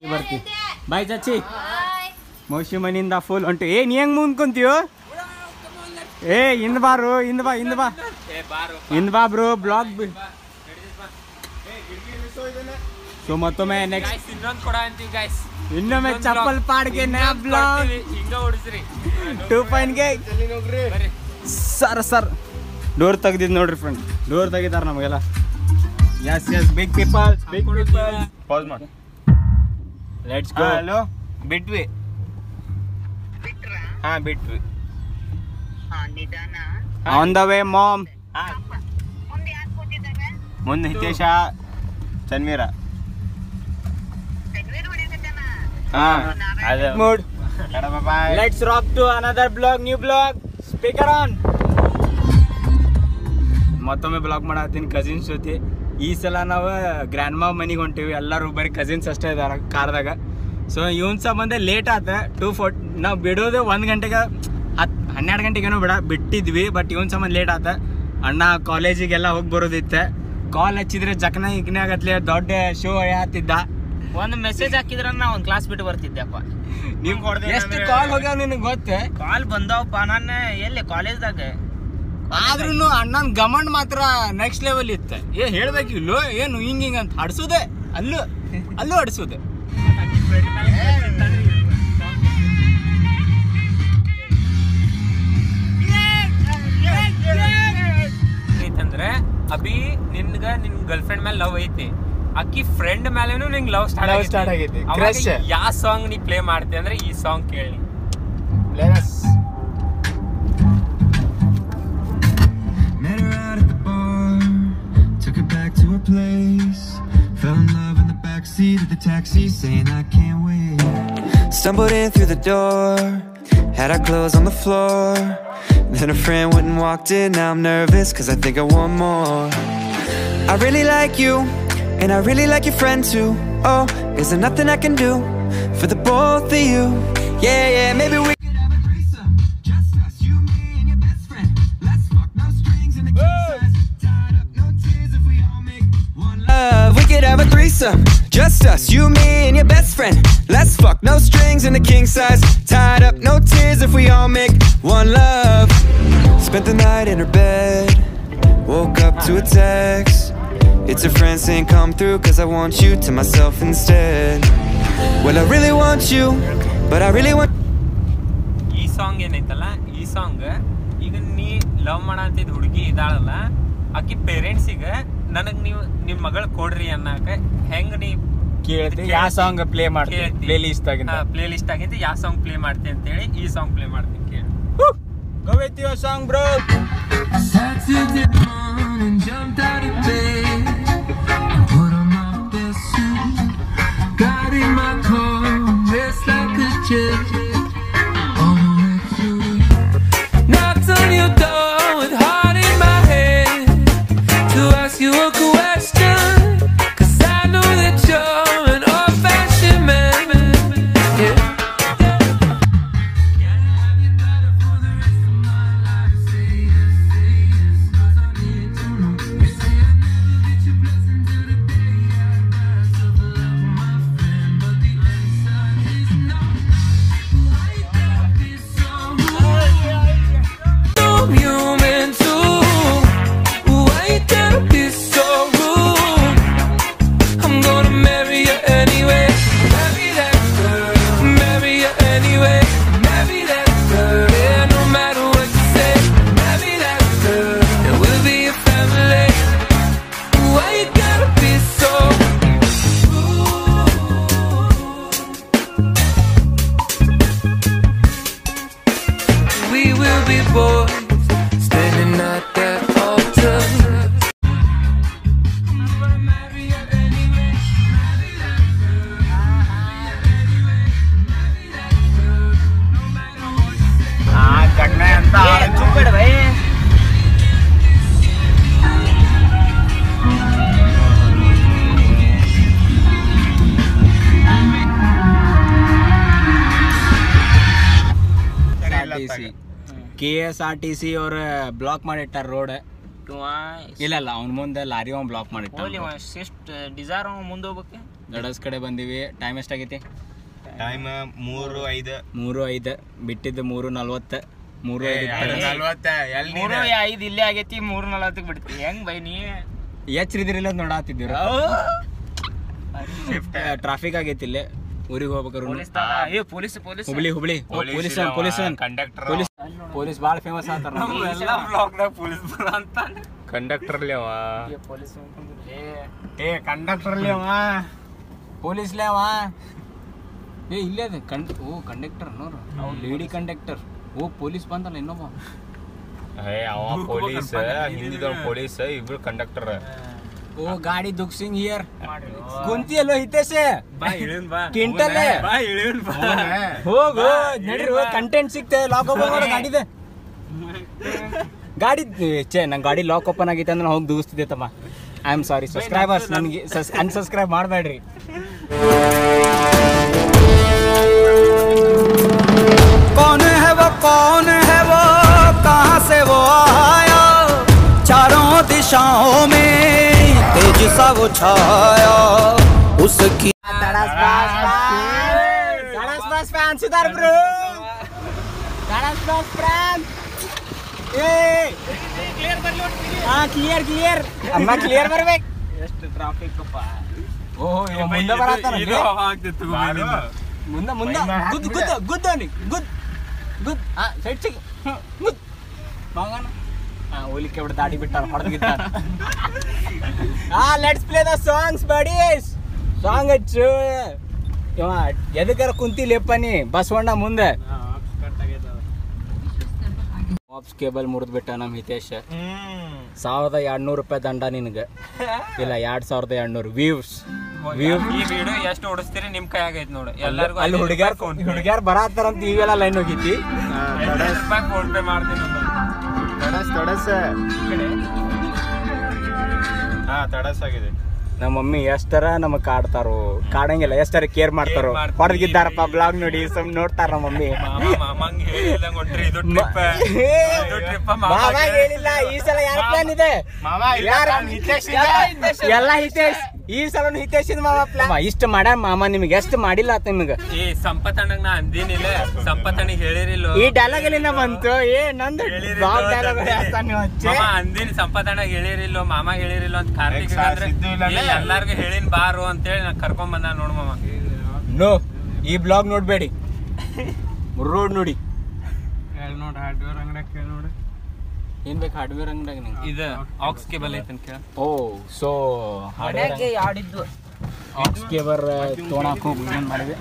ಬರ್ತಿ ಬಾಯ್ ಚಚ್ಚಿ ಮೌಸಿ ಮನಿಯಿಂದ ಫುಲ್ ಹೊಂಟು ಏ ನೀ ಹೆಂಗ್ ಮುಂದ್ ಕುಂತೀಯೋ ಏ ಹಿಂದ್ ಬಾರು ಹಿಂದ್ ಬಾ ಹಿಂದ್ ಬಾ ಹಿಂದ್ ಬಾ ಬ್ರೋ ಬ್ಲಾಗ್ ಸೊ ಮತ್ತೊಮ್ಮೆ ನೆಕ್ಸ್ಟ್ ಇನ್ನೊಂದು ಕೊಡ ಅಂತೀವಿ ಗಾಯ್ಸ್ ಇನ್ನೊಮ್ಮೆ ಚಪ್ಪಲ್ ಪಾಡ್ಗೆ ನಾ ಬ್ಲಾಗ್ ಹಿಂಗ ಹೊಡಿಸ್ರಿ ಟೂ ಪಾಯಿಂಟ್ಗೆ ಬರ್ರಿ ಸರ್ ಸರ್ ಡೋರ್ ತೆಗ್ದಿದ್ ನೋಡ್ರಿ ಫ್ರೆಂಡ್ ಡೋರ್ ತೆಗಿತಾರ ನಮಗೆಲ್ಲ yes yes big people big people pass ಮಾಡಿ ಲೆಟ್ಸ್ ಗೋ ಹಲೋ ಬಿಟ್ವಿ ಹಾ ಬಿಟ್ವಿ ಆನ್ ದ ವೇ ಮಾಮ್ ಹಾ ಮುಂದೆ ಹಿತೇಶ ಚನ್ವೀರ ಹಾ ಅದೇ mood boy let's rock to another blog new blog speaker on ಮತ್ತೊಮ್ಮೆ ಬ್ಲಾಗ್ ಮಾಡತ್ತೀನಿ ಕಸಿನ್ಸ್ ಜೊತೆ ಈ ಸಲ ನಾವು ಗ್ರ್ಯಾಂಡ್ ಮಾ ಮನೆಗೆ ಹೊಂಟೀವಿ ಎಲ್ಲರೂ ಬರೀ ಕಸಿನ್ಸ್ ಅಷ್ಟೇ ಇದಾರ ಕಾರ್ದಾಗ ಸೊ ಇವನ್ ಸಂಬಂಧ ಲೇಟ್ ಆತ ಟೂ ಫೋರ್ ನಾವು ಬಿಡೋದು ಒಂದು ಗಂಟೆಗೆ ಹತ್ತು ಹನ್ನೆರಡು ಗಂಟೆಗೇನೋ ಬಿಡ ಬಿಟ್ಟಿದ್ವಿ ಬಟ್ ಇವನ್ ಸಂಬಂಧ ಲೇಟ್ ಆತ ಅಣ್ಣ ಕಾಲೇಜಿಗೆಲ್ಲ ಹೋಗಿ ಬರೋದಿತ್ತೆ ಕಾಲ್ ಹಚ್ಚಿದ್ರೆ ಜಕನ ಇಗ್ನ ಆಗತ್ಲೆ ದೊಡ್ಡ ಶೋ ಹತ್ತಿದ್ದ ಒಂದು ಮೆಸೇಜ್ ಹಾಕಿದ್ರ ನಾ ಒಂದು ಕ್ಲಾಸ್ ಬಿಟ್ಟು ಬರ್ತಿದ್ದೆಪ್ಪ ನೀವ್ ಕೊಡ್ದೆ ಎಷ್ಟು ಕಾಲ್ ಹೋಗ್ಯಾವ ನಿನಗೆ ಗೊತ್ತೇ ಕಾಲ್ ಬಂದಾವಪ್ಪ ನಾನು ಎಲ್ಲಿ ಕಾಲೇಜ್ದಾಗ ಆದ್ರೂ ಅಣ್ಣನ ಗಮಂಡ್ ಮಾತ್ರ ನೆಕ್ಸ್ಟ್ ಲೆವೆಲ್ ಇತ್ತು ಏ ಹೇಳ್ಬೇಕಿಲ್ಲೋ ಏನು ಹಿಂಗ್ ಹಿಂಗ್ ಅಂತ ಹಡ್ಸೋದೆ ಅಲ್ಲೂ ಅಲ್ಲೂ ಹಡ್ಸೋದೆ ಐತಂದ್ರೆ ಅಭಿ ನಿನ್ಗ ನಿನ್ ಗರ್ಲ್ ಫ್ರೆಂಡ್ ಮೇಲೆ ಲವ್ ಐತಿ ಅಕ್ಕಿ ಫ್ರೆಂಡ್ ಮೇಲೆನು ನಿಂಗ್ ಲವ್ ಸ್ಟಾರ್ಟ್ Love start ಆಗೈತಿ. Crush. ಯಾವ ಸಾಂಗ್ ನೀ ಪ್ಲೇ ಮಾಡ್ತಿ ಅಂದ್ರೆ ಈ ಸಾಂಗ್ ಕೇಳಿ Met her out at the bar, took her back to her place. Fell in love in the backseat of the taxi, saying I can't wait. Stumbled in through the door, had our clothes on the floor. Then a friend went and walked in, now I'm nervous cause I think I want more. I really like you, and I really like your friend too. Oh, is there nothing I can do for the both of you? Yeah, yeah, maybe we could have a threesome. Just us, you, me, and your best friend. Let's fuck, no strings and the king size. Tied up, no tears if we all make one love. We could have a threesome. Just us, you, me, and your best friend. Let's fuck, no strings and the king size. Tied up, no tears if we all make one love. Spent the night in her bed. Woke up to a text. It's a friend saying come through cause I want you to myself instead. Well, I really want you, but I really want. ಈ song ಏನೈತಲ್ಲ ಈ song ಈಗ ನೀ love ಮಾಡಂತಿದ್ ಹುಡುಗಿ ಇದಾಳಲ್ಲ ಆಕಿ ಪೇರೆಂಟ್ಸಿಗೆ ನನಗ್ ನೀವು ನಿಮ್ ಮಗಳ ಕೊಡ್ರಿ ಅನ್ನಕ ಹೆಂಗ್ ನೀ ಕೇಳ್ತಿ ಯಾವ ಸಾಂಗ್ ಪ್ಲೇ ಮಾಡ್ತೀವಿ ಪ್ಲೇ ಲಿಸ್ಟ್ ಆಗಿಂದ ಪ್ಲೇ ಲಿಸ್ಟ್ ಆಗಿಂದ ಯಾವ ಸಾಂಗ್ ಪ್ಲೇ ಮಾಡ್ತೀನಿ ಅಂತೇಳಿ ಈ ಸಾಂಗ್ ಪ್ಲೇ ಮಾಡ್ತೀನಿ ಕೇಳಿ go with your song bro Saturday morning, jumped out of bed. Put on my best suit. Got in my car, raced like a jet. On the way through. Knocked on your door with heart in my head. To ask you a question. Cause I know that you're an old fashioned man. Yeah. I'm human too. Why you gotta be so rude? I'm gonna marry you anyway. Marry that girl. Marry you anyway. Marry that girl. Yeah, no matter what you say. Marry that girl. And we'll be a family. Why you gotta be so rude? We will be boys standing at that altar. I'm gonna marry you anyway. Marry that girl. Marry that girl. No matter what you say. ಆ ಕಡ್ಮೆ ಅಂತ K S R T C ಅವ್ರ block ಮಾಡಿಟ್ಟಾರ road ಇಲ್ಲ ಇಲ್ಲ ಅವ್ನ ಮುಂದೆ lorry ಅವ್ನು ಬ್ಲಾಕ್ ಮಾಡಿಟ್ಟ ಹೋಗ್ಲಿ ಎಷ್ಟು ಡಿಸೈರ್ ಮುಂದೆ ಹೋಗ್ಬೇಕು ದಡಸ್ ಕಡೆ ಬಂದೀವಿ ಟೈಮ್ ಎಷ್ಟಾಗೈತಿ ಟೈಮ್ ಮೂರು ಐದು ಮೂರು ಐದು ಬಿಟ್ಟಿದ್ದು ಮೂರು ನಲ್ವತ್ತು ಮೂರು ಐದು ನಲ್ವತ್ತ ಎಲ್ಲಿ ಮೂರು ಐದು ಇಲ್ಲೇ ಆಗೈತಿ ಮೂರು ನಲವತ್ತಕ್ಕೆ ಬಿಡ್ತಿ ಹೆಂಗ್ ಬೈ ನೀ ಎಚ್ಚರಿದಿರಿಲ್ಲ ನೋಡಾತಿದ್ದೀರ ಟ್ರಾಫಿಕ್ ಆಗೈತಿ ಇಲ್ಲೇ ಊರಿಗೆ ಹೋಗ್ಬೇಕಾರು ಏ police police Hubli Hubli police police conductor police police ಭಾಳ ಫೇಮಸ್ ಆತಾರ ಎಲ್ಲ ಬ್ಲಾಕ್ದಾಗ ಪೊಲೀಸ್ ಬರ ಅಂತ ಕಂಡಕ್ಟರ್ ಅಲ್ಲಿ ಅವ ಪೊಲೀಸ್ ಏ ಕಂಡಕ್ಟರ್ ಅಲ್ಲಿ ಅವ ಪೊಲೀಸ್ಲೇ ಅವ ಏ ಇಲ್ಲೇ ಅದ ಕಂಡ್ ಓ ಕಂಡಕ್ಟರ್ ನೋಡ್ರು ಲೇಡಿ ಕಂಡಕ್ಟರ್ ಓ ಪೊಲೀಸ್ ಬಂದಲ್ಲ ಇನ್ನೊಬ್ಬ ಏ ಅವ ಪೊಲೀಸ್ ಹಿಂದಿದವ್ರ ಪೊಲೀಸ್ ಇಬ್ರು ಕಂಡಕ್ಟರ್ ಓ ಗಾಡಿ ದುಕ್ಸಿಂಗ್ ಹಿಯರ್ ಕುಂತಿಯಲ್ಲೋ ಹಿತೇಶೆ ಬಾ ಇಳಿನ್ ಬಾ ಕಿಂಟಲ್ಲೇ ಬಾ ಇಳಿನ್ ಬಾ ಹೋಗು ನಡೀರಿ ಕಂಟೆಂಟ್ ಸಿಗ್ತೆ ಲಾಕ್ ಓಪನ್ ಮಾಡೋ ಗಾಡಿದೆ ಗಾಡಿ ಛೇ ನಂಗೆ ಗಾಡಿ ಲಾಕ್ ಓಪನ್ ಆಗೈತೆ ಅಂದ್ರೆ ಹೋಗಿ ದೂಸ್ತಿದ್ದೆ ತಮ್ಮ ಐ ಆಮ್ ಸಾರಿ ಸಬ್ಸ್ಕ್ರೈಬರ್ಸ್ ನನಗೆ ಅನ್ಸಬ್ಸ್ಕ್ರೈಬ್ ಮಾಡಬೇಡ್ರಿ कौन है वो कौन है वो कहाँ से वो आया चारों दिशाओं में तेज सा वो छाया उसकी ಅನ್ಸಿದಾರ ಬ್ರೋ ಹಾ ಕ್ಲಿಯರ್ ಕ್ಲಿಯರ್ ಅಮ್ಮ ಕ್ಲಿಯರ್ ಬರ್ಬೇಕು ಎಷ್ಟು ಟ್ರಾಫಿಕ್ ಅಪ್ಪ ಓ ಮುಂದೆ ಬರತ್ತಾನ ಇದು ಆಗ್ತಿತ್ತು ಮುಂದೆ ಮುಂದೆ ಗುದ್ ಗುದ್ ಗುದ್ ಅವನಿಗೆ ಗುದ್ ಗುದ್ ಹಾ ಸೈಡ್ ಸಿಗ್ ಗುದ್ ಮಗನ ಹಾ ಹೋಲಿಕೆ ಬಿಟ್ಟು ದಾಡಿ ಬಿಟ್ಟಾರ ಹೊಡೆದಿದ್ದ ಹಾ let's play the songs buddies song ಹಚ್ಚು ಇವ ಎದಕ್ಕಾರ ಕುಂತಿಲೆಪ್ಪ ನೀ ಬಸವಣ್ಣ ಮುಂದೆ ವಾಪ್ಸ್ ಕೇಬಲ್ ಮುರಿದ್ಬಿಟ್ಟ ನಮ್ಮ ಹಿತೇಶ್ ಸಾವಿರದ ಎರಡ್ನೂರು ರೂಪಾಯಿ ದಂಡ ನಿನಗೆ ಇಲ್ಲ ಎರಡ್ ಸಾವಿರದ ಎರಡ್ನೂರು ವ್ಯೂಸ್ ವ್ಯೂ ಈ ವಿಡಿಯೋ ಎಷ್ಟು ಓಡಿಸ್ತೀರಿ ನಿಮ್ ಕೈ ಆಗೈತೆ ನೋಡು ಎಲ್ಲರಿಗೂ ಅಲ್ಲಿ ಹುಡುಗ್ಯಾರ ಹುಡುಗ್ಯಾರ ಬರತ್ತಾರಂತ ಇವೆಲ್ಲ ಲೈನ್ ಹೋಗಿತಿ ರೂಪಾಯಿ ಫೋನ್ ಪೇ ಮಾಡ್ತೀನಿ ಒಂದು. ತಡಸ್ ತಡಸ್ ಈ ಕಡೆ ಹಾ ತಡಸ್ ಆಗಿದೆ ನಮ್ಮ ಮಮ್ಮಿ ಎಷ್ಟರ ನಮಗ್ ಕಾಡ್ತಾರೋ ಕಾಡಂಗಿಲ್ಲ ಎಷ್ಟರ ಕೇರ್ ಮಾಡ್ತಾರೋ Care ಮಾಡ್ತೀವಿ. ಹೊಡೆದಿದ್ದಾರಪ್ಪ ಬ್ಲಾಗ್ ನೋಡಿ ಸುಮ್ ನೋಡ್ತಾರ ನಮ್ಮ ಮಮ್ಮಿ ಮಾಮ ಮಾಮಂಗ್ ಹೇಳಿದಂಗ್ ಹೊಂಟ್ರಿ ಇದು ಮ- ಟ್ರಿಪ್ ಏ, ಇದು ಟ್ರಿಪ್ ಮಾಮ ಹೇಳಿಲ್ಲ ಈ ಸಲ ಯಾರ ಪ್ಲಾನ್ ಇದೆ ಮಾಮ ಇಲ್ಲ ಯಾರ ನಾನ್ ಹಿತೇಶ್ ಇದೆ. ಎಲ್ಲ ಹಿತೇಶ್ ಎಲ್ಲ ಹಿತೇಶ್ ಈ ಸಲ ಹಿತೇಶ್ ಮಾಮ ಪ್ಲಾನ್ ಇಷ್ಟ ಮಾಡ ಮಾಮ ನಿಮ್ಗೆ ಎಷ್ಟು ಮಾಡಿಲ್ಲ ಆತ ನಿಮ್ಗೆ ಏ ಸಂಪತ್ ಅಣ್ಣಗ್ ನಾ ಅಂದಿನಿಲ್ಲ ಸಂಪತ್ ಅಣ್ಣಗ್ ಹೇಳಿರಿಲ್ಲ ಈ ಡೈಲಾಗ್ ಎಲ್ಲಿಂದ ಬಂತು ಏ ನಂದು ಬ್ಲಾಗ್ ಡೈಲಾಗ್ ಹೇಳ್ತಾನೆ ಮಾಮ ಅಂದಿನ ಸಂಪತ್ ಅಣ್ಣಗ್ ಹೇಳಿರಿಲ್ಲ ಮಾಮ ಹೇಳಿರಿಲ್ಲ ಅಂತ ಕಾರ್ತಿಕ್ ಎಕ್ಸ್ ಅಂದ್ರೆ ಸಿದ್ದು ಇಲ್ಲ ಏ, ಎಲ್ಲಾರ್ಗು ಹೇಳಿನ್ ಬಾರು ಅಂತೇಳಿ ನಾ ಕರ್ಕೊಂಡ್ ಬಂದ ನೋಡು ಮಾಮ ನೋ ಈ ಬ್ಲಾಗ್ ನೋಡ್ಬೇಡಿ ರೋಡ್ ನೋಡಿ ನೋಡ್ ಹಾರ್ಡ್ವೇರ್ ಅಂಗಡಿಯಾಗ ಕೇಳಿ ನೋಡು ಏನ್ ಬೇಕು ಹಾರ್ಡ್ವೇರ್ ಅಂಗಡಿಯಾಗ ನಿಂಗೆ ಇದು ಆಕ್ಸ್ ಕೇಬಲ್ ಐತೆ ಕೇಳ ಓ ಸೊ ಆಡಿದ್ದು ಆಕ್ಸ್ ಕೇಬರ್ ತೊಗೊಳಕ್ ಹೋಗಿ ಏನ್ ಮಾಡಿದೆ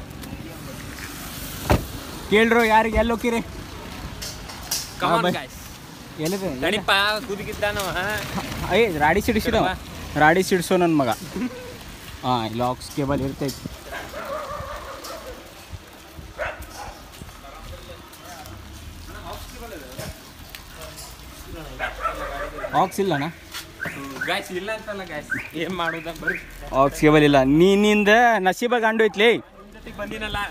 ಕೇಳ್ರು ಯಾರಿಗೆ ಎಲ್ಲಿ ಹೋಗಿರಿ ಕಮಾನ್ ಬೈ. ಗಾಯ್ಸ್ ಎಲ್ಲಿದೆ ನಡಿಪ್ಪ ಕುದುಗಿದ್ದಾನವ ಏ ರಾಡಿ ಸಿಡಿಸಿದ ರಾಡಿ ಸಿಡಿಸೋ ನನ್ನ ಮಗ ಹಾಂ ಇಲ್ಲಿ ಆಕ್ಸ್ ಕೇಬಲ್ ಇರ್ತೈತಿ ಆಕ್ಸ್ ಇಲ್ಲಣ್ಣ ಗಾಯ್ಸ್ ಇಲ್ಲ ಅಂತಲ್ಲ ಗಾಯ್ಸ್ ಏನ್ ಮಾಡುದ ಬರ್ರಿ ಆಕ್ಸ್ ಕೇಬಲ್ ಇಲ್ಲ ನೀನಿಂದ ನಸೀಬ ಗಂಡು ಐತ್ಲಿ ಜೊತೆಗ್ ಬಂದಿನಲ್ಲ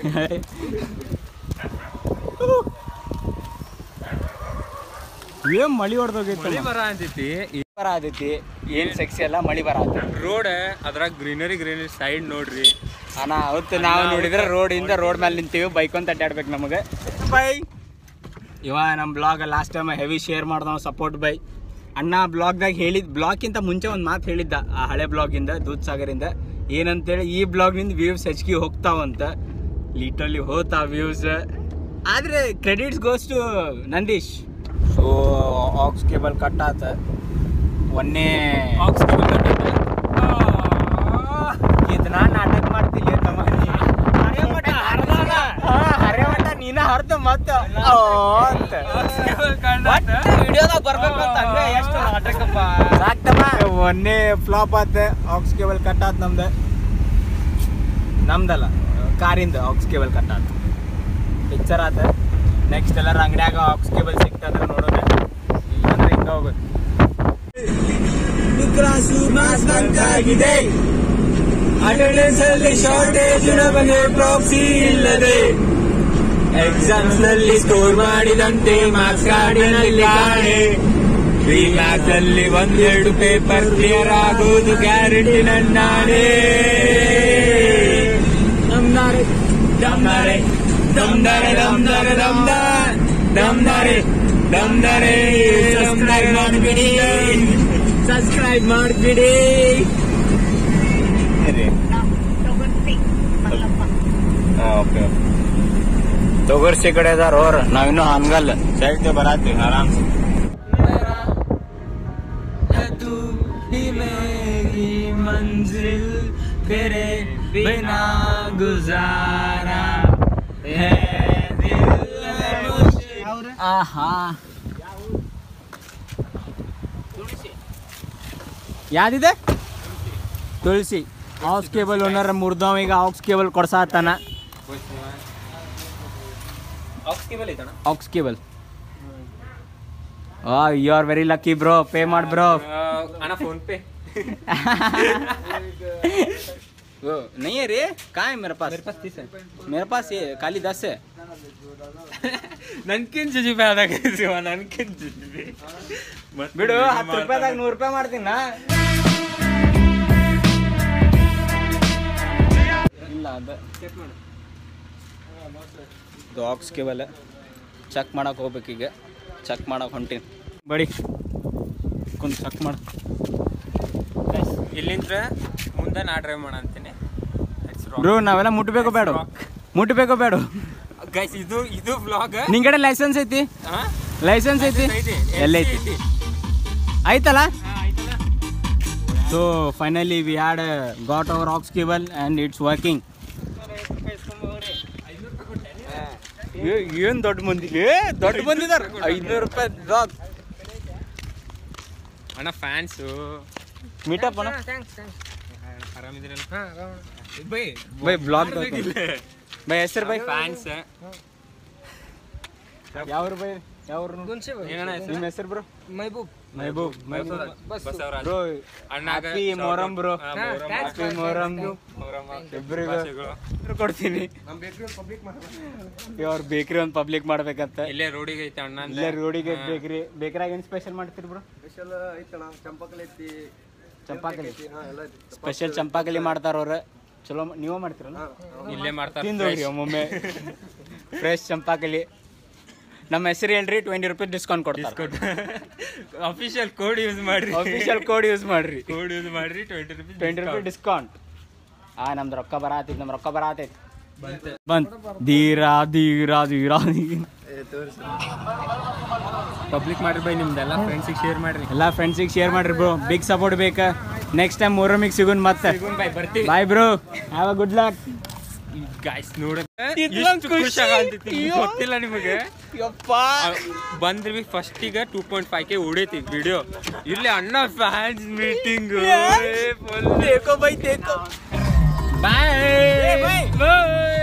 ಏನ್ ಮಳಿ ಹೊಡೆದೋಗೈತಿ ಮಳಿ ಬರ ಅಂತೈತಿ ಬರ ಆದೈತಿ ಏನ್ ಸೆಕ್ಸಿ ಅಲ್ಲ ಮಳಿ ಬರ ಆತೈತಿ ರೋಡ್ ಅದ್ರಾಗ ಗ್ರೀನರಿ ಗ್ರೀನರಿ ಸೈಡ್ ನೋಡ್ರಿ ಅಣ್ಣ ಅವತ್ತು ನಾವು ನೋಡಿದ್ರೆ ರೋಡ್ ಇಂದ ರೋಡ್ ಮೇಲೆ ನಿಂತೀವಿ ಬೈಕ್ ಅಂತ ಅಡ್ಡಾಡ್ಬೇಕು ನಮಗೆ ಬೈ ಇವ ನಮ್ಮ blog last time heavy share ಮಾಡ್ದವ ಸಪೋರ್ಟ್ ಬೈ ಅಣ್ಣ ಬ್ಲಾಗ್ದಾಗ ಹೇಳಿದ್ ಬ್ಲಾಗ್ಗಿಂತ ಮುಂಚೆ ಒಂದು ಮಾತು ಹೇಳಿದ್ದ ಆ ಹಳೆ ಬ್ಲಾಗಿಂದ ದೂದ್ ಸಾಗರಿಂದ ಏನಂತೇಳಿ ಈ ಬ್ಲಾಗ್ನಿಂದ ವ್ಯೂಸ್ ಹೆಚ್ಚಿಗೆ ಹೋಗ್ತಾವಂತ ಲಿಟರ್ಲಿ ಹೋತಾ ವ್ಯೂಸ್ ಆದರೆ credits goes to Nandish so aux cable cut ಆತ ಒಂದೇ ಆಕ್ಸ್ ಕೇಬಲ್ ಕಟ್ಟೈತೆ ಇದನ್ನ ನಾಟಕ ಮಾಡ್ತಿಲ್ಲ ತಮ್ಮ ನೀ. ಹಾ, ಹರೆಮಠ ನೀನ ಹರ್ದ ಮತ್ತ ಓ ಅಂತ ವಿಡಿಯೋದಾಗ ಬರ್ಬೇಕು ಅಂತ ಹಂಗ ಎಷ್ಟು ನಾಟಕಪ್ಪ ಸಾಕ್ತಮ್ಮ ಒಂದೇ ಫ್ಲಾಪ್ ಆತ ಆಕ್ಸ್ ಕೇಬಲ್ ಕಟ್ ಆತ್ ನಮ್ದ ನಮ್ದಲ್ಲ ಕಾರಿಂದ ಆಕ್ಸ್ ಕೇಬಲ್ ಕಟ್ ಆತ ಪಿಕ್ಚರ್ ಆತ ನೆಕ್ಸ್ಟ್ ಎಲ್ಲಾರ ಅಂಗಡ್ಯಾಗ ಆಕ್ಸ್ ಕೇಬಲ್ ಸಿಕ್ತಂದ್ರೆ ನೋಡೋಣ ಇಲ್ಲಾಂದ್ರೆ ಹಿಂಗ ಹೋಗೋದು ಆಗಿದೆ ಅಟೆಂಡೆನ್ಸ್ ಅಲ್ಲಿ ಶಾರ್ಟೇಜ್ ನಮಗೆ ಪ್ರಾಕ್ಸಿ ಇಲ್ಲದೆ ಎಕ್ಸಾಮ್ಸ್ ನಲ್ಲಿ ಸ್ಕೋರ್ ಮಾಡಿದಂತೆ ಮಾರ್ಕ್ಸ್ ಕಾರ್ಡಿನಲ್ಲಿ ಕಾಣೆ ಬಿ ಮ್ಯಾಥ್ಸ್ ಅಲ್ಲಿ ಒಂದೆರಡು ಪೇಪರ್ ಕ್ಲಿಯರ್ ಆಗೋದು ಗ್ಯಾರಂಟಿ ನನ್ನಾನೇ ದಮ್ದಾರೆ ದಮ್ದಾರೆ ದಮ್ದಾರೆ ದಮ್ದಾರೆ ದಮ್ದಾರ್ ದಮ್ದಾರೆ ದಮ್ದಾರೆ ಸಬ್ಸ್ಕ್ರೈಬ್ ಮಾಡ್ಬಿಡಿ ಸಬ್ಸ್ಕ್ರೈಬ್ ಮಾಡ್ಬಿಡಿ ಓಕೆ ತೊಗರ್ಸಿ ಕಡೆ ಅದಾರ ಅವ್ರ ನಾವಿನ್ನೂ ಹಾನ್ಗಲ್ ಸೈಡ್ ಬರಾತೀವಿ ಆರಾಮ್ ಮಂಜಿಲ್ तेरे बिना गुजारा है ಆಹಾ ಯಾವ್ದಿದೆ ತುಳಸಿ ಆಕ್ಸ್ ಕೇಬಲ್ ಓನರ್ ಮುರ್ದವ್ ಈಗ ಆಕ್ಸ್ ಕೇಬಲ್ ಕೊಡ್ಸಾತಾನ ಆಕ್ಸ್ ಕೇಬಲ್ ಆ you are very lucky bro pay ಮಾಡ್ ಬ್ರೋ ಅಣ್ಣ ಫೋನ್ ಪೇ वो नहीं है रे कहाँ है मेरे पास मेरे पास तीस है मेरे पास ये खाली दस है ನನ್ಕಿನ್ ಜುಜುಬೆ ಆದಾಗ ಶಿವ ನನ್ಕಿನ್ ಜುಜುಬೆ ಬಿಡು ಹತ್ತು ರೂಪಾಯಿದಾಗ ನೂರು ರೂಪಾಯಿ ಮಾಡ್ತೀನಿ ನಾ ಇಲ್ಲ ಅದ ಚೆಕ್ ಮಾಡು ಆಕ್ಸ್ ಕೇಬಲ್ ಚೆಕ್ ಮಾಡಕ್ ಹೋಗ್ಬೇಕೀಗ ಚೆಕ್ ಮಾಡಕ್ ಹೊಂಟೀನಿ ಬಡಿ ಕುಂತ್ ಚೆಕ್ ಮಾಡು ಇಲ್ಲಿಂದ ಮುಂದೆ ನಾ ಡ್ರೈವ್ ಮಾಡ ಅಂತೀನಿ ಬ್ರೋ ನಾವೆಲ್ಲ ಮುಟ್ಬೇಕು ಬೇಡ ಮುಟ್ಬೇಕು ಬೇಡ ಗೈಸ್ ಇದು ಇದು ವ್ಲಾಗ್ ನಿನ್ ಕಡೆ ಲೈಸೆನ್ಸ್ ಐತಿ ಲೈಸೆನ್ಸ್ ಐತಿ ಎಲ್ಲೈತಿ ಆಯ್ತಲ್ಲ so finally we had got our aux cable and it's working ಏನು ದೊಡ್ಡ ಮಂದಿ ಏ ದೊಡ್ಡ ಮಂದಿದಾರ ಐನೂರು ರೂಪಾಯಿ ಬ್ಲಾಗ್ ಅಣ್ಣ ಫ್ಯಾನ್ಸು ಮೀಟಪ್ ಅಣ್ಣ ಆರಾಮಿದ್ದೀರಲ್ಲ ಬೈ ಬೈ ಬ್ಲಾಗ್ ಬೈ ಹೆಸರು ಬೈ ಫ್ಯಾನ್ಸ್ ಯಾವ್ರು ಬೈ ಯಾವ್ರು ಏನಣ್ಣ ಹೆಸ್ರು? ನಿಮ್ಮ ಹೆಸರು ಬ್ರೋ महबूब ಮೈಬೂಬ್ ಮೈಬೂಬ್ ಬಸವರಾಜ್ ಬ್ರೋ ಅಣ್ಣಾಗ happy shout out. Muharram bro ಹಾ, ಮೊಹರಂ. ಹ್ಯಾಪಿ ಮೊಹರಂ ಮೊಹರಂ. ಇಬ್ಬರಿಗೂ ಭಾಷೆಗಳು. ಕೊಡ್ತೀನಿ ಇವ್ರ ಬೇಕ್ರಿ ಒಂದು ಪಬ್ಲಿಕ್ ಮಾಡ್ಬೇಕಂತ ಇಲ್ಲೇ ರೋಡಿಗೆ ಐತೆ ಅಣ್ಣ ಅಂತ. ಇಲ್ಲೇ ರೋಡಿಗೆ ಹಾ. ಬೇಕ್ರಿ ಬೇಕ್ರಾಗ ಏನು ಸ್ಪೆಷಲ್ ಮಾಡ್ತೀರಿ ಬ್ರೋ ಸ್ಪೆಷಲ್ ಐತಣ ಚಂಪಕಲಿ ಐತಿ ಚಂಪಾಕಲಿ ಹಾ ಎಲ್ಲ ಐತಿ ಸ್ಪೆಷಲ್ ಚಂಪಾಕಲಿ ಮಾಡ್ತಾರ ಅವ್ರ ಚಲೋ ಮ- ನೀವೇ ಮಾಡ್ತೀರಲ್ಲ ಇಲ್ಲೇ ಮಾಡ್ತಾರೆ ತಿಂದೋಗ್ರಿ ಒಮ್ಮೊಮ್ಮೆ ಫ್ರೆಶ್ ಚಂಪಾಕಲಿ ನಮ್ಮ ಹೆಸರು ಹೇಳ್ರಿ ಟ್ವೆಂಟಿ ರುಪೀಸ್ ಡಿಸ್ಕೌಂಟ್ ಕೊಡ್ತಾರೆ ಅಫಿಷಿಯಲ್ ಕೋಡ್ ಯೂಸ್ ಮಾಡ್ರಿ ಅಫಿಷಿಯಲ್ ಕೋಡ್ ಯೂಸ್ ಮಾಡ್ರಿ ಕೋಡ್ ಯೂಸ್ ಮಾಡ್ರಿ twenty rupees twenty rupees discount ಆ ನಮ್ದು ರೊಕ್ಕ ಬರಾತೈತಿ ನಮ್ಮ ರೊಕ್ಕ ಬರಾತೈತಿ ಬಂತ್ ಧೀರಾ ಧೀರಾ ಧೀರಾ ಪಬ್ಲಿಕ್ ಮಾಡ್ರಿ ಬೈ ನಿಮ್ದೆಲ್ಲ ಫ್ರೆಂಡ್ಸಿಗೆ ಶೇರ್ ಮಾಡ್ರಿ ಎಲ್ಲ ಫ್ರೆಂಡ್ಸಿಗೆ ಶೇರ್ ಮಾಡ್ರಿ ಬ್ರೋ ಬಿಗ್ ಸಪೋರ್ಟ್ ಬೇಕಾ ನೆಕ್ಸ್ಟ್ ಟೈಮ್ ಮೂರಮಿಗೆ ಸಿಗೋನ್ ಮತ್ತೆ ಬೈ ಬರ್ತೀವಿ bye bro have a good luck guys ನೋಡ ಇದ್ರೊಂದ್ ಖುಷಿ. ಅಯ್ಯೋ. ಗೊತ್ತಿಲ್ಲ ನಿಮಗೆ ಯಪ್ಪ ಬಂದ್ರಿ ಫಸ್ಟಿಗೆ ಟೂ ಪಾಯಿಂಟ್ ಫೈವ್ ಕೆ ಹೊಡೈತಿ ವಿಡಿಯೋ ಇಲ್ಲಿ ಅಣ್ಣ ಫ್ಯಾನ್ಸ್ ಮೀಟಿಂಗ್ ದೇಕೋ ಬೈ ದೇಕೋ ಬಾಯ್ ಬಾಯ್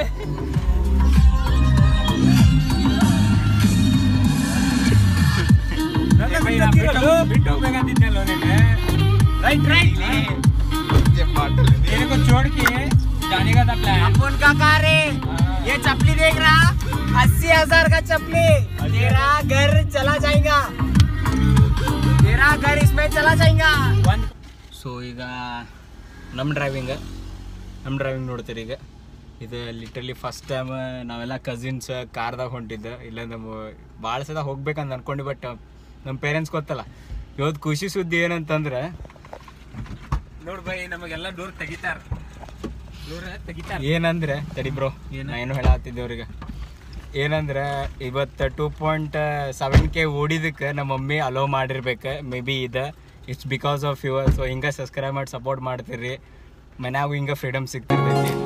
ಬಿಟ್ಟು ಹೋಗ್ಬೇಕಂತಿದ್ದಲ್ಲ ರೈಟ್ ರೈಟ್ तेरे को छोड़ के जाने का था प्लान अपन का कार है ये चपली देख रहा अस्सी हजार का चपली तेरा घर चला जाएगा तेरा घर इसमें चला जाएगा ಸೊ ಈಗ ನಮ್ಮ ಡ್ರೈವಿಂಗ್ ನಮ್ಮ ಡ್ರೈವಿಂಗ್ ನೋಡ್ತೀರಿ ಈಗ ಇದು ಲಿಟ್ರಲಿ ಫಸ್ಟ್ ಟೈಮ್ ನಾವೆಲ್ಲ ಕಸಿನ್ಸ್ ಕಾರ್ದಾಗ ಹೊಂಟಿದ್ದು ಇಲ್ಲ ನಮ್ಮ ಭಾಳ ಸದ ಹೋಗ್ಬೇಕಂತ ಅನ್ಕೊಂಡು ಬಟ್ ನಮ್ಮ ಪೇರೆಂಟ್ಸ್ ಗೊತ್ತಲ್ಲ ಇವತ್ತು ಖುಷಿ ಸುದ್ದಿ ಏನಂತಂದ್ರೆ ನೋಡ್ ಬೈ ನಮಗೆಲ್ಲ ಡೋರ್ ತೆಗಿತಾರ ಡೋರ್ ತೆಗಿತಾರ ಏನಂದ್ರೆ ತಡಿ ಬ್ರೋ ನಾ ಏನು ಹೇಳತ್ತಿದ್ದೆ ಅವ್ರಿಗೆ ಏನಂದ್ರೆ ಇವತ್ತು ಟೂ ಪಾಯಿಂಟ್ ಸೆವೆನ್ ಕೆ ಓಡಿದಕ್ಕೆ ನಮ್ಮ ಮಮ್ಮಿ ಅಲೋ ಮಾಡಿರ್ಬೇಕು ಮೇ ಬಿ ಇದು it's because of your so ಹಿಂಗೆ ಸಬ್ಸ್ಕ್ರೈಬ್ ಮಾಡಿ ಸಪೋರ್ಟ್ ಮಾಡ್ತೀರಿ ಮನ್ಯಾಗೂ ಹಿಂಗೆ ಫ್ರೀಡಮ್ ಸಿಗ್ತಿರ್ತೈತಿ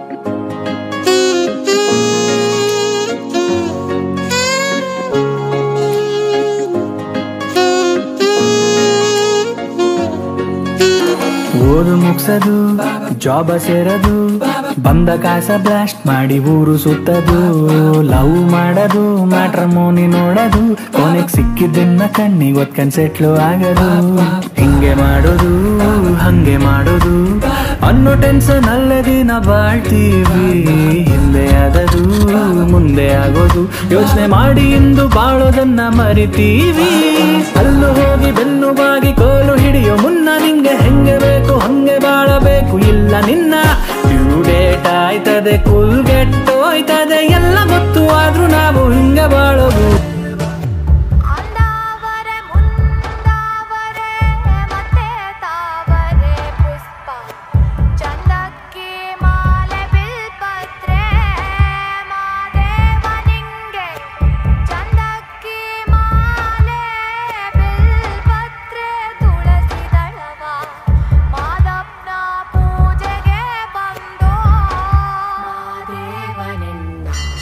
ಓದು ಮುಗ್ಸದು ಜಾಬ ಸೇರದು ಬಂದ ಕಾಸ ಬ್ಲಾಸ್ಟ್ ಮಾಡಿ ಊರು ಸುತ್ತದು ಲವ್ ಮಾಡದು ಮ್ಯಾಟ್ರಮೋನಿ ನೋಡದು ಕೊನೆಗ್ ಸಿಕ್ಕಿದ್ದನ್ನ ಕಣ್ಣಿಗೆ ಒತ್ಕೊಂಡ್ ಸೆಟ್ಲು ಆಗದು ಹಿಂಗೆ ಮಾಡೋದು ಹಂಗೆ ಮಾಡೋದು ಅನ್ನೋ ಟೆನ್ಷನ್ ಅಲ್ಲೇ ದಿನ ಬಾಳ್ತೀವಿ ಹಿಂದೆ ಆದದು ಮುಂದೆ ಆಗೋದು ಯೋಚನೆ ಮಾಡಿ ಇಂದು ಬಾಳೋದನ್ನ ಮರಿತೀವಿ ಅಲ್ಲು ಹೋಗಿ ಬೆನ್ನು ಬಾಗಿ ಕೋಲು ಹಿಡಿಯೋ ಮುನ್ನ ನಿಂಗೆ ಹೆಂಗೆ ಬೇಕು ಹಂಗೆ ಬಾಳಬೇಕು ಇಲ್ಲ ನಿನ್ನ ಡ್ಯೂ ಡೇಟ್ ಆಯ್ತದೆ ಕುಲ್ ಹೋಯ್ತದೆ ಎಲ್ಲ ಗೊತ್ತು ಆದ್ರೂ ನಾವು ಹಿಂಗೆ ಬಾಳೋದು ಅಂದಾವರೆ ಮುಂದಾವರೆ ಮತ್ತೆ ತಾವರೆ ಪುಷ್ಪ ಚಂದಕ್ಕಿ ಮಾಲೆ ಬಿಲ್ಪತ್ರೆ ಮಾದೇವ ನಿಂಗೆ ಚಂದಕ್ಕಿ ಮಾಲೆ ಬಿಲ್ಪತ್ರೆ ತುಳಸಿ ದಳವ ಮಾದಪ್ಪನ ಪೂಜೆಗೆ ಬಂದೋ ಮಾದೇವನೆನ್ನ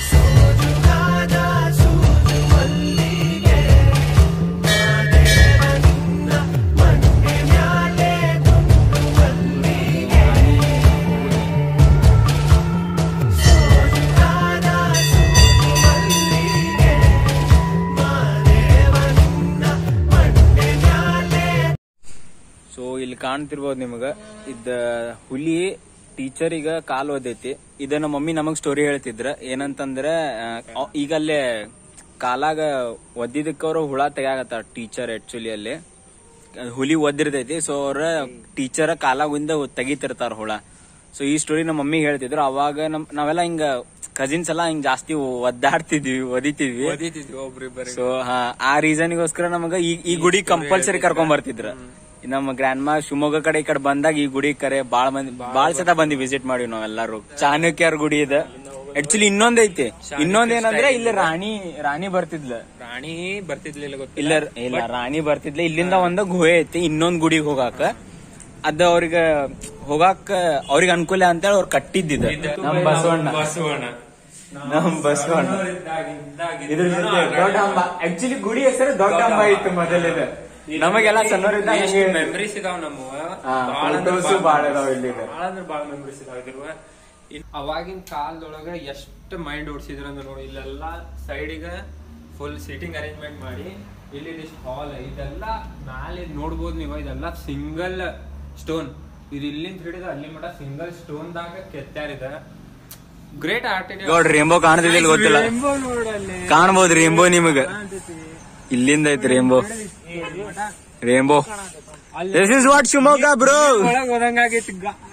ಸೊ ಇಲ್ಲಿ ಕಾಣ್ತಿರ್ಬೋದು ನಿಮಗ ಇದ ಹುಲಿ ಟೀಚರ್ ಈಗ ಕಾಲ್ ಓದೈತಿ ಇದ ನಮ್ಮ ಮಮ್ಮಿ ನಮಗ್ ಸ್ಟೋರಿ ಹೇಳ್ತಿದ್ರ ಏನಂತಂದ್ರ ಆ, ಅವ್- ಈಗ ಅಲ್ಲೇ ಕಾಲಾಗ ಒದ್ದಿದ್ದಕ್ಕ ಅವ್ರ ಹುಳ ತೆಗ್ಯಾಕತ್ತಾರ ಟೀಚರ್ ಆಕ್ಚುಲಿ ಅಲ್ಲಿ ಅದ್ ಹುಲಿ ಒದ್ದಿರ್ತೈತಿ ಸೊ ಅವ್ರ ಟೀಚರ್ ಕಾಲಾಗಿಂದ ತೆಗಿತಿರ್ತಾರ ಹುಳ ಸೊ ಈ ಸ್ಟೋರಿ ನಮ್ಮ ಮಮ್ಮಿಗೆ ಹೇಳ್ತಿದ್ರು ಅವಾಗ ನಮ್ ನಾವೆಲ್ಲ ಹಿಂಗ ಕಸಿನ್ಸ್ ಎಲ್ಲ ಹಿಂಗ್ ಜಾಸ್ತಿ ಒದ್ದಾಡ್ತಿದ್ವಿ ಒದಿತಿದ್ವಿ ಒಬ್ರಿಬ್ಬರಿಗೆ ಸೊ ಹಾ ಆ ರೀಸನ್ಗೋಸ್ಕರ ನಮಗ ಈ ಈ ಗುಡಿ ಕಂಪಲ್ಸರಿ ಕರ್ಕೊಂಡ್ ಬರ್ತಿದ್ರ ನಮ್ಮ ಗ್ರ್ಯಾಂಡ್ ಮಾ ಶಿವಮೊಗ್ಗ ಕಡೆ ಈ ಕಡೆ ಬಂದಾಗ ಈ ಗುಡಿ ಕರೆ ಬಾಳ ಮಂದಿ ಬಾಳ ಸತ ಬಂದಿ ವಿಸಿಟ್ ಮಾಡಿವಿ ನಾವೆಲ್ಲರೂ ಚಾಣಕ್ಯರ ಗುಡಿ ಇದೆ ಆಕ್ಚುಲಿ ಇನ್ನೊಂದ್ ಐತಿ ಇನ್ನೊಂದ್ ಏನಂದ್ರೆ ಇಲ್ಲಿ ರಾಣಿ ರಾಣಿ ಬರ್ತಿದ್ಲ ರಾಣಿ ಬರ್ತಿದ್ಲಿಲ್ಲ ಗೊತ್ತಿಲ್ಲ ಇಲ್ಲ ಇಲ್ಲ ರಾಣಿ ಬರ್ತಿದ್ಲ ಇಲ್ಲಿಂದ ಒಂದ ಗುಹೆ ಐತಿ ಇನ್ನೊಂದ್ ಗುಡಿಗೆ ಹೋಗಾಕ ಅದ ಅವ್ರಿಗ ಹೋಗಾಕ ಅವ್ರಿಗೆ ಅನುಕೂಲ ಅಂತೇಳಿ ಅವ್ರು ಕಟ್ಟಿದ್ದಿದ ನಮ್ ಬಸವಣ್ಣ ಬಸವಣ್ಣ ನಮ್ ಬಸವಣ್ಣ ಇದ್ರ ಜೊತೆ ದೊಡ್ಡ ಅಂಬ ಆಕ್ಚುಲಿ ಗುಡಿ ಹೆಸರು ದೊಡ್ಡ ಅಂಬ ಇತ್ತು ಮೊದಲಿದೆ ನಮಗೆಲ್ಲ ಸಣ್ಣವರಿದ್ದಾಗ ಎಷ್ಟು ಮೆಮರೀಸ್ ಇದಾವ ನಮ್ಮ ಹಾ, ಬಾಳ ಅಂದ್ರೆ photos ಬಾಳ- ಬಾಳ ಇದಾವ ಇಲ್ಲಿ. ಬಾಳ ಅಂದ್ರೆ ಬಾಳ ಮೆಮರೀಸ್ ಇದಾವ ಇದ್ರ ಅವಾಗಿನ ಕಾಲದೊಳಗ ಎಷ್ಟು ಮೈಂಡ್ ಓಡಿಸಿದ್ರು ಅಂದ್ರೆ ನೋಡಿ ಇಲ್ಲೆಲ್ಲ ಸೈಡಿಗ ಫುಲ್ ಸೀಟಿಂಗ್ ಅರೇಂಜ್ಮೆಂಟ್ ಮಾಡಿ ಇಲ್ಲಿ ಹಾಲ್ ಇದೆಲ್ಲ ಮ್ಯಾಲೆ ನೋಡ್ಬೋದು ನೀವು ಇದೆಲ್ಲ ಸಿಂಗಲ್ ಸ್ಟೋನ್ ಇದು ಇಲ್ಲಿಂದ ಹಿಡಿದು ಅಲ್ಲಿ ಮಟ ಸಿಂಗಲ್ ಸ್ಟೋನ್ ದಾಗ ಕೆತ್ತಾರಿದ ಗ್ರೇಟ್ ಆರ್ಟ್ ನೋಡ್ರಿ ರೇಂಬೋ ಕಾಣ್ತಿದ್ದಿಲ್ಲ ಗೊತ್ತಿಲ್ಲ ಕಾಣ್ಬೋದು ರೇಂಬೋ ನಿಮಗ ಇಲ್ಲಿಂದ ಐತಿ rainbow rainbow this is what Shivamogga bro ಒಳಗ್ ಹೋದಂಗಾಗೈತಿ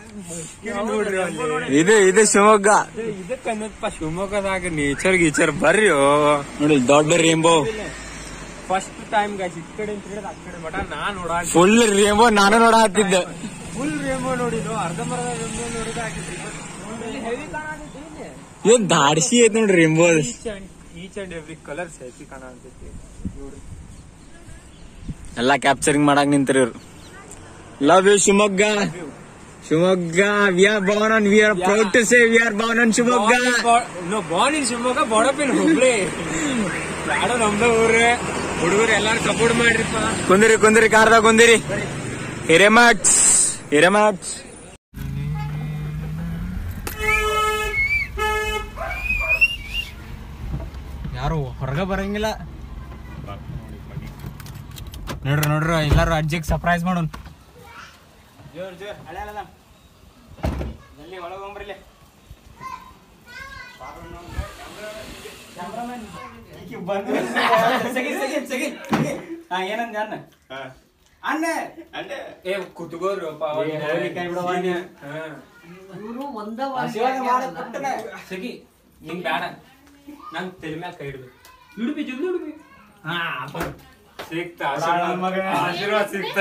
ಇದು ಇದು ಶಿವಮೊಗ್ಗ ಇದಕ್ಕನ್ನಪ್ಪ ಶಿವಮೊಗ್ಗದಾಗ ನೇಚರ್ ಗೀಚರ್ ಬರ್ರಿ ನೋಡಿ ದೊಡ್ಡ ರೇಂಬೋ ಫಸ್ಟ್ ಟೈಮ್ ಗಾಯ್ಸ್ ಈ ಕಡೆ ಅಂತ ಹಿಡಿದು ಆ ಕಡೆ ಮಟ ನಾ ನೋಡಾಕ ಫುಲ್ ರೇಂಬೋ ನಾನು ನೋಡ ಹತ್ತಿದ್ದೆ ಫುಲ್ ರೇಂಬೋ ನೋಡಿದ್ದು ಅರ್ಧ ಮರ್ಧ ರೇಂಬೋ ನೋಡಿದ ಏನ್ ದಾಡ್ಸಿ ಐತಿ ನೋಡ್ರಿ rainbow each and every colour ಸೇಫಿ ಕಾಣ ಅಂತೈತಿ ನೋಡ್ರಿ ಎಲ್ಲಾ ಕ್ಯಾಪ್ಚರಿಂಗ್ ಮಾಡಕ್ ನಿಂತಿರಿ love you Shivamogga Shivamogga we are born on we are proud to say we are born on Shivamogga no born in Shivamogga ಬಾಡಪಿನ್ ಹುಬ್ಳಿ ಯಾರೋ ನಮ್ದ ಊರು ಹುಡುಗರು ಎಲ್ಲಾರು ಸಪೋರ್ಟ್ ಮಾಡ್ರಿಪ್ಪ ಕುಂದಿರಿ ಕುಂದಿರಿ ಕಾರ್ದಾಗ ಕುಂದಿರಿ ಹಿರೇಮಠ್ ಹಿರೇಮಠ್ ಯಾರು ಹೊರಗ ಬರಂಗಿಲ್ಲ ನೋಡ್ರಿ ನೋಡ್ರಿ ಎಲ್ಲಾರು ಅಜ್ಜಿಗೆ ಸರ್ಪ್ರೈಸ್ ಮಾಡೋಣ ಜೋರ್ ಜೋರ್ ಹಳೆ ಅಲ್ಲ ಜಲ್ದಿ ಒಳಗೆ ಹೋಗ್ಬರ್ಲಿ ಹಾ ಏನಂದ ಅಣ್ಣ ಅಣ್ಣ ಏ ಕುತ್ಕೋರು ಏ, ಹೋಗ್ಲಿ ಕೈ ಬಿಡವ್ವ ನೀನು. ಆಶೀರ್ವಾದ ಮಾಡು, ಕೊಟ್ಟನೆ. ಸಗಿ ನಿಂಗ್ ಬೇಡ ನಂಗ್ ತಲೆ ಮ್ಯಾಲ ಕೈ ಇಡ್ಬೇಕು ಇಡ್ಬಿ ಜಲ್ದಿ ಇಡ್ಬಿ ಹಾ ಬರ್. ಸಿಕ್ತ ನನ್ನ ಮಗನೇ. ಆಶೀರ್ವಾದ ಸಿಕ್ತ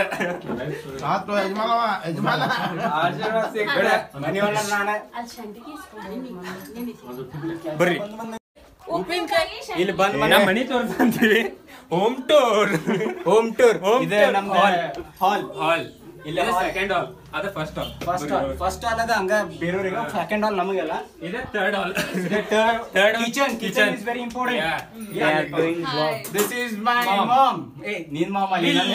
ಆಶೀರ್ವಾದ ಸಿಕ್ತ ಮನೆ ಒಳಗ್ ನಾನೇ. ಬರ್ರಿ ಇಲ್ಲಿ ಬಂದ್ ನಮ್ಮ ಮನಿ ತೋರ್ಸಂತೀವಿ home tour home tour Home ಇದೆ tour. ನಮ್ದು Hall. ಹಾಲ್ ಹಾಲ್ ಇಲ್ಲ, ಇಲ್ಲ hall. ಸೆಕೆಂಡ್ ಹಾಲ್ ಅದ first hall first first hall ಅದ ಹಂಗ ಬೇರೆಯವ್ರಿಗೆ ಸೆಕೆಂಡ್ ಹಾಲ್ ನಮಗೆಲ್ಲ ಇದೆ third hall third kitchen kitchen is very important this is my Mom. Mom ಏ ನಿನ್ ಮಾಮ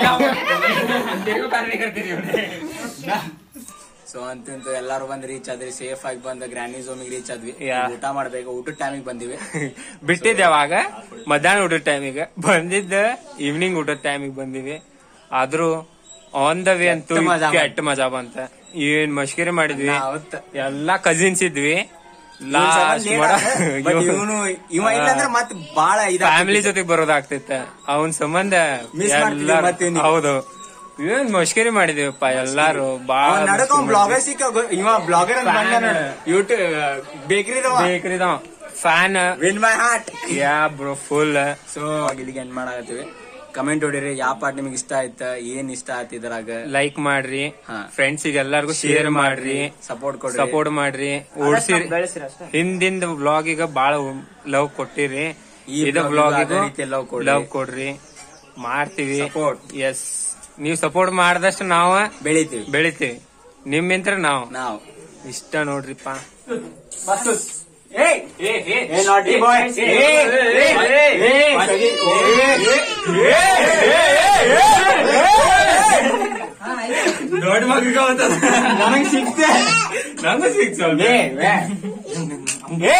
ಸೊ ಅಂತಂತ ಎಲ್ಲಾರು ಬಂದ್ ರೀಚ್ ಆದ್ರಿ ಸೇಫ್ ಆಗಿ ಬಂದ ಗ್ರಾನಿ ಝೋಮಿಗೆ ರೀಚ್ ಆದ್ವಿ Yeah. ಊಟ ಮಾಡ್ಬೇಕು ಊಟದ ಟೈಮಿಗೆ ಬಂದಿವಿ ಬಿಟ್ಟಿದ್ದೆ ಅವಾಗ ಮಧ್ಯಾಹ್ನ ಊಟದ ಟೈಮಿಗೆ ಬಂದಿದ್ದ ಈವ್ನಿಂಗ್ ಊಟದ ಟೈಮಿಗೆ ಬಂದಿವಿ ಆದ್ರೂ ಆನ್ ದ ವೇ ಅಂತೂ ಕೆಟ್ಟ ಮಜಾ ಕೆಟ್ಟ ಮಜಾ ಬಂತ ಏನ್ ಮಶ್ಕರಿ ಮಾಡಿದ್ವಿ ಅವತ್ತ ಎಲ್ಲಾ ಕಸಿನ್ಸ್ ಇದ್ವಿ ಲಾಸ್ಟ್ ಇವನು ಇವ ಇಲ್ಲಂದ್ರೆ ಮತ್ ಬಾಳ ಫ್ಯಾಮಿಲಿ ಜೊತೆಗೆ ಬರೋದಾಗ್ತಿತ್ತ ಅವನ್ ಸಂಬಂಧ Miss ಮಾಡ್ತಿದ್ವಿ ಎಲ್ಲಾರು- ಮತ್ತೆ ಇವ್ನಿಗೆ. ಹೌದು ಏನ್ ಮಶ್ಕರಿ ಮಾಡಿದೀವಪ್ಪ ಎಲ್ಲಾರು ಬಾಳ ನಡಕ ಬ್ಲಾಗರ್ ಸಿಕ್ಕ ಇವ ಬ್ಲಾಗರ್ ಅಂತ ಬಂದ ನೋಡು ಯೂಟ್ಯೂಬ್ ಬೇಕ್ರಿದವ ಬೇಕ್ರಿದ fan win my heart ya bro full so ಇಲ್ಲಿಗೆ ಎಂಡ್ ಮಾಡಾಕತ್ತೀವಿ ಕಮೆಂಟ್ ಹೊಡಿರಿ ಯಾವ ಪಾರ್ಟ್ ನಿಮಗೆ ಇಷ್ಟ ಆಯ್ತ ಏನ್ ಇಷ್ಟ ಆಯ್ತು ಇದ್ರಾಗ ಲೈಕ್ ಮಾಡ್ರಿ ಹಾ. ಫ್ರೆಂಡ್ಸ್ ಎಲ್ಲಾರ್ಗು ಶೇರ್ ಮಾಡ್ರಿ ಸಪೋರ್ಟ್ ಕೊಡ್ರಿ ಸಪೋರ್ಟ್ ಮಾಡ್ರಿ ಓಡ್ಸಿರಿ ಹಿಂದಿಂದ ವ್ಲಾಗ್ ಈಗ ಬಾಳ ಲವ್ ಕೊಟ್ಟಿರಿ ಈ ಇದು vlog ವ್ಲಾಗ್ ಅದೇ ರೀತಿ love ಕೊಡ್ರಿ. ಲವ್ ಕೊಡ್ರಿ ಮಾಡ್ತೀವಿ Support. ಎಸ್ ನೀವ್ ಸಪೋರ್ಟ್ ಮಾಡ್ದಷ್ಟು ನಾವ ಬೆಳಿತೀವಿ ಬೆಳಿತೀವಿ ನಿಮ್ಮಿಂತ್ರ ನಾವ್ ನಾವು ಇಷ್ಟ ನೋಡ್ರಿಪ್ಪ ಏ ನಾಟಿ ಬಾಯ್ ದೊಡ್ಡ ಮಗ ನನಗ್ ಸಿಕ್ತೆ ನಂಗ ಸಿಕ್ಸ್ ಏ, ಏ. ಏ,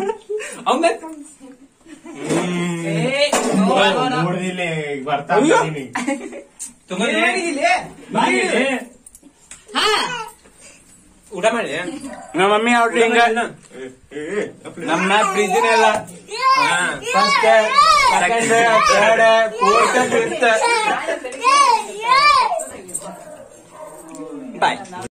ಊಟ ಮಾಡಿ ನಮ್ಮ ಮಮ್ಮಿ ಅವ್ರು ಹಿಂಗ ನಮ್ಮ ಪ್ರೀತಿನೇ ಇಲ್ಲ first second third fourth fifth ಬಾಯ್